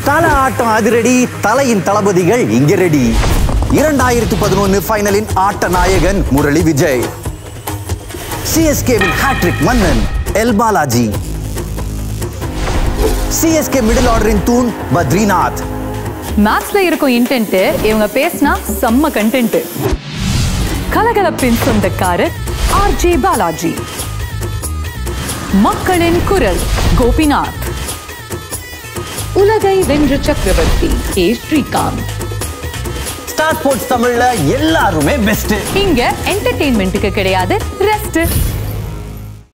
தல ஆட்டம் அதிரடி தலையின் தளபதிகள் இங்க ரெடி இரண்டாயிரத்து பதினொன்னு ஃபைனலின் ஆட்ட நாயகன் முரளி விஜய் சிஎஸ்கேவின் ஹாட்ரிக் மன்னன் எல் பாலாஜி சிஎஸ்கே மிடில் ஆர்டரின் தூண் பத்ரிநாத் மேத்ஸ்ல இருக்கும் இன்டென்ட் இவங்க பேசினா செம்ம கண்டென்ட் கலகலப்பின் சொந்தக்காரர் ஆர்ஜே பாலாஜி மக்களின் குரல் கோபிநாத் உலகை வென்ற சக்கரவர்த்தி கே ஸ்ரீகாந்த் ஸ்டார் ஸ்போர்ட்ஸ் தமிழ்ல எல்லாருமே பெஸ்ட் இங்க என்டர்டெயின்மெண்ட்டுக்கு கிடையாது ரெஸ்ட்